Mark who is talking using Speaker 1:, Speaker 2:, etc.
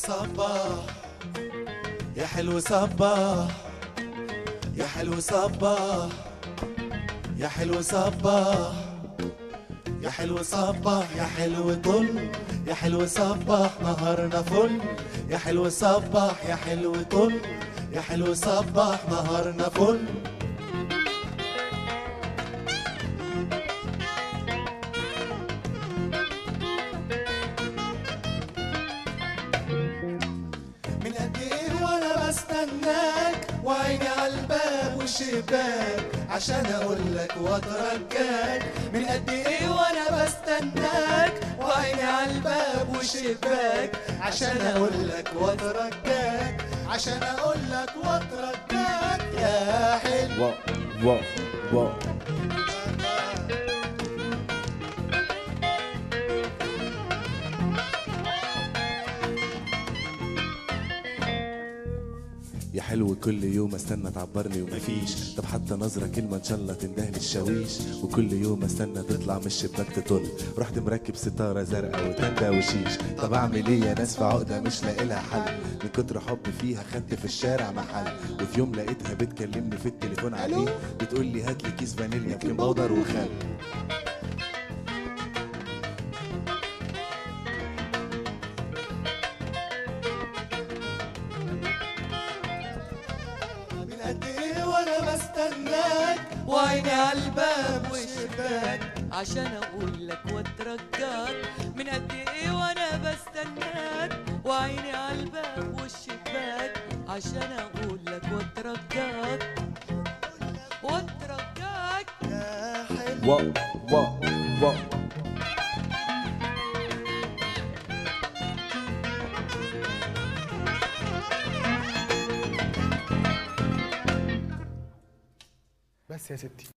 Speaker 1: صباح يا حلو صباح يا حلو صباح يا حلو صباح يا حلو صباح يا حلو طل يا حلو صباح نهارنا فل يا حلو صباح يا حلو طل يا حلو صباح نهارنا فل من قد ايه وانا بستناك وعيني على الباب والشباك عشان اقول لك واترجاك من قد ايه وانا بستناك وعيني على الباب والشباك عشان اقول لك واترجاك عشان اقول لك واترجاك يا حلو
Speaker 2: واو واو واو يا حلو كل يوم استنى تعبرني ومفيش طب حتى نظرة كلمة ان شاء الله تندهلي الشاويش وكل يوم استنى تطلع من الشباك تطل رحت مركب ستارة زرقاء وتندة وشيش طب اعمل ايه يا ناس في عقدة مش لاقي لها حل من كتر حب فيها خدت في الشارع محل وفي يوم لقيتها بتكلمني في التليفون عليه بتقول لي هات لي كيس فانيليا بكين بودر وخل
Speaker 1: من قد ايه وانا بستناك وعيني على الباب والشباك
Speaker 3: عشان اقول لك واترجاك من قد ايه وانا بستناك وعيني على الباب والشباك عشان اقول لك واترجاك واترجاك
Speaker 1: يا حلو
Speaker 2: واو واو واو
Speaker 4: بس يا ستي